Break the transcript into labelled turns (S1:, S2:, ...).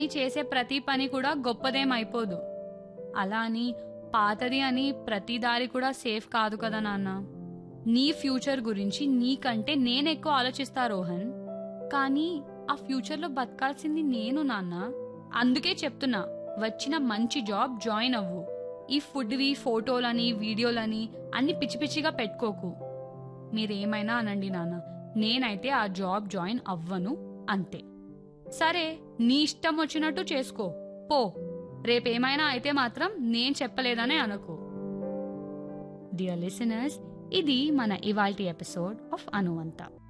S1: నీ చేసే ప్రతి పని కూడా గొప్పదేం అయిపోదు అలా అని పాతది అని ప్రతి దారి కూడా సేఫ్ కాదు కదా నాన్న నీ ఫ్యూచర్ గురించి నీకంటే నేను ఎక్కువ ఆలోచిస్తా రోహన్ కానీ ఆ ఫ్యూచర్లో బతకాల్సింది నేను నాన్న అందుకే చెప్తున్నా వచ్చిన మంచి జాబ్ జాయిన్ అవ్వు ఈ ఫుడ్వి ఫోటోలని వీడియోలని అన్ని పిచ్చి పిచ్చిగా పెట్టుకోకు మీరేమైనా అనండి నాన్న నేనైతే ఆ జాబ్ జాయిన్ అవ్వను అంతే సరే నీ ఇష్టం వచ్చినట్టు చేసుకో పో రేపేమైనా అయితే మాత్రం నేను చెప్పలేదనే అనుకో డియర్ లిసనర్స్ ఇది మన ఇవాల్టి ఎపిసోడ్ ఆఫ్ అనువంత